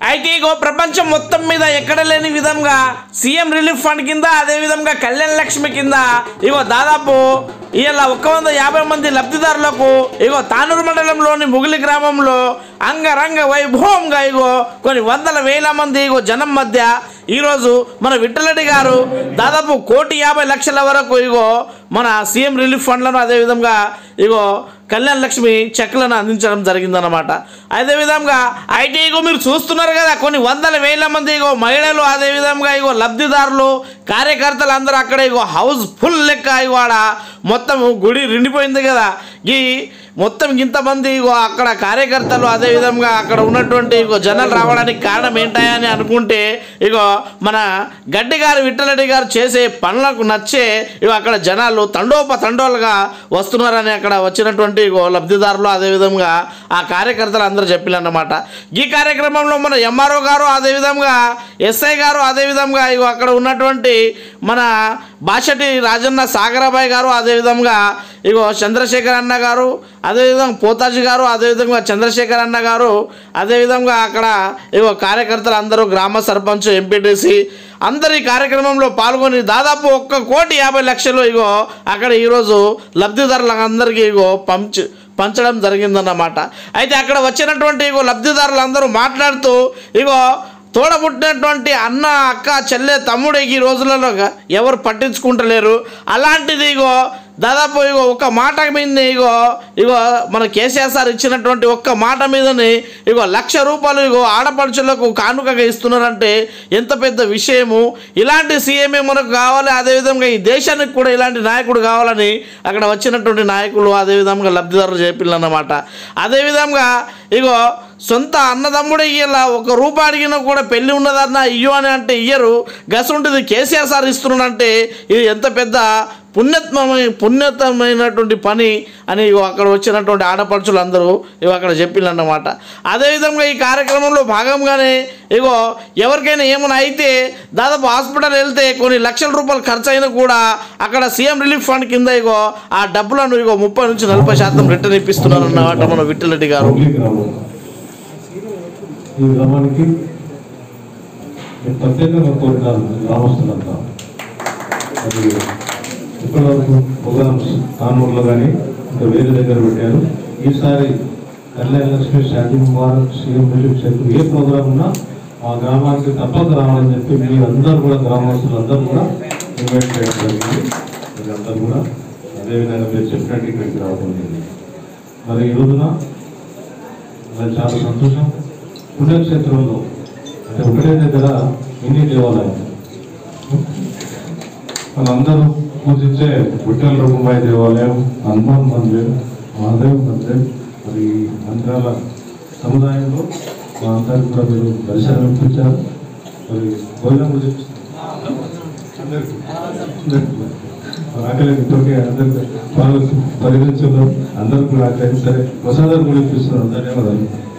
అయితే ఇగో ప్రపంచం మొత్తం మీద ఎక్కడ లేని విధంగా సీఎం రిలీఫ్ ఫండ్ కింద అదే విధంగా కళ్యాణ లక్ష్మి కింద ఇగో దాదాపు ఇలా ఒక్క వంద యాభై మంది లబ్ధిదారులకు ఇగో తానూరు మండలంలోని ముగిలి గ్రామంలో అంగరంగ వైభవంగా ఇగో కొన్ని వందల వేల మంది ఇగో జనం మధ్య ఈరోజు మన విఠలరెడ్డి గారు దాదాపు కోటి యాభై లక్షల వరకు ఇగో మన సీఎం రిలీఫ్ ఫండ్లను అదేవిధంగా ఇగో కళ్యాణ్ లక్ష్మి చెక్లను అందించడం జరిగిందనమాట అదేవిధంగా అయితే ఇగో మీరు చూస్తున్నారు కదా కొన్ని వందల వేల మంది ఇగో మహిళలు అదేవిధంగా ఇగో లబ్ధిదారులు కార్యకర్తలు అందరూ అక్కడ ఇగో హౌస్ ఫుల్ లెక్క ఇగో ఆడ మొత్తం గుడి నిండిపోయింది కదా ఈ మొత్తం ఇంతమంది ఇగో అక్కడ కార్యకర్తలు అదేవిధంగా అక్కడ ఉన్నటువంటి ఇగో జనాలు రావడానికి కారణం ఏంటాయని అనుకుంటే ఇగో మన గడ్డి గారు విఠలరెడ్డి గారు చేసే పనులకు నచ్చే ఇగో అక్కడ జనాలు తండోప తండోలుగా వస్తున్నారని అక్కడ వచ్చినటువంటి ఇగో లబ్ధిదారులు అదేవిధంగా ఆ కార్యకర్తలు అందరూ చెప్పిల్లన్నమాట ఈ కార్యక్రమంలో మన ఎంఆర్ఓ గారు అదేవిధంగా ఎస్ఐ గారు అదేవిధంగా ఇగో అక్కడ ఉన్నటువంటి మన బాషటి రాజన్న సాగరాబాయ్ గారు అదేవిధంగా ఇగో చంద్రశేఖర్ అన్న గారు అదేవిధంగా పోతాజీ గారు అదేవిధంగా చంద్రశేఖర్ అన్న గారు అదేవిధంగా అక్కడ ఇగో కార్యకర్తలు అందరూ గ్రామ సర్పంచ్ ఎంపీటీసీ అందరు ఈ కార్యక్రమంలో పాల్గొని దాదాపు ఒక్క కోటి యాభై లక్షలు ఇగో అక్కడ ఈరోజు లబ్ధిదారులందరికీ ఇగో పంచ్ పంచడం జరిగిందన్నమాట అయితే అక్కడ వచ్చినటువంటి ఇగో లబ్ధిదారులందరూ మాట్లాడుతూ ఇగో తోడబుట్టినటువంటి అన్న అక్క చెల్లె తమ్ముడు ఈ రోజులలో ఎవరు పట్టించుకుంటలేరు అలాంటిది ఇగో దాదాపు ఇగో ఒక మాట మీద ఇగో ఇగో మన కేసీఆర్ సార్ ఇచ్చినటువంటి ఒక్క మాట మీదని ఇగో లక్ష రూపాయలు ఇగో ఆడపడుచులకు కానుకగా ఇస్తున్నారంటే ఎంత పెద్ద విషయము ఇలాంటి సీఎంఏ మనకు కావాలి అదేవిధంగా ఈ దేశానికి కూడా ఇలాంటి నాయకుడు కావాలని అక్కడ వచ్చినటువంటి నాయకులు అదేవిధంగా లబ్ధిదారులు చేపిల్లన్నమాట అదేవిధంగా ఇగో సొంత అన్నదమ్ముడే ఇలా ఒక రూపాయి అడిగినా కూడా పెళ్ళి ఉన్నదన్న ఇయ్యు అని అంటే ఇయ్యరు గసుంటిది కేసీఆర్ సార్ ఇస్తున్నాడంటే ఇది ఎంత పెద్ద పుణ్యత్మమైన పుణ్యతమైనటువంటి పని అని ఇగో అక్కడ వచ్చినటువంటి ఆడపడుచులు అందరూ ఇగో అక్కడ చెప్పిందన్నమాట అదేవిధంగా ఈ కార్యక్రమంలో భాగంగానే ఇగో ఎవరికైనా ఏమైనా అయితే దాదాపు హాస్పిటల్ వెళ్తే కొన్ని లక్షల రూపాయలు ఖర్చు అయినా కూడా అక్కడ సీఎం రిలీఫ్ ఫండ్ కింద ఇగో ఆ డబ్బులను ఇగో ముప్పై నుంచి నలభై శాతం రిటర్న్ ఇప్పిస్తున్నారు అన్నమాట మన విఠలరెడ్డి గారు ఈ గ్రామం ఈ గ్రామానికి నేను ప్రత్యేకంగా కోరినాను గ్రామస్తులంతా మరి ఇప్పటివరకు ప్రోగ్రామ్స్ కానూరులో కానీ ఇంకా వేరే దగ్గర పెట్టారు ఈసారి Kalyana Lakshmi Shaadi Mubarak CM relief cheque ఏ ప్రోగ్రామ్ ఉన్నా ఆ గ్రామానికి తప్పక రావాలని చెప్పి మీ అందరూ కూడా గ్రామస్తులు అందరూ కూడా ఇన్వైట్ చేయడం జరిగింది మీరు అందరూ కూడా అదేవిధంగా మీరు చెప్పినట్టు ఇక్కడికి రావడం జరిగింది మరి ఈ రోజున మరి చాలా సంతోషం పుణ్యక్షేత్రంలో అంటే ఒకటే దగ్గర ఇన్ని దేవాలయం మనందరూ పూజించే విఠల రూపాయి దేవాలయం హనుమాన్ మందిర్ మహాదేవ్ మందిర్ మరి ఈ మందిరాల సముదాయంలో మా అందరికి కూడా మీరు దర్శనం ఇప్పించారు మరి భోజనం కూడా చేపిస్తారు. అందరికీ. అందరికీ. మరి ఆకలి ఇప్పటికే అందరికీ బాగా పరిగణించారు అందరూ కూడా ఆకలి సరే ప్రసాదాలు కూడా ఇప్పిస్తున్నారు ధన్యవాదాలు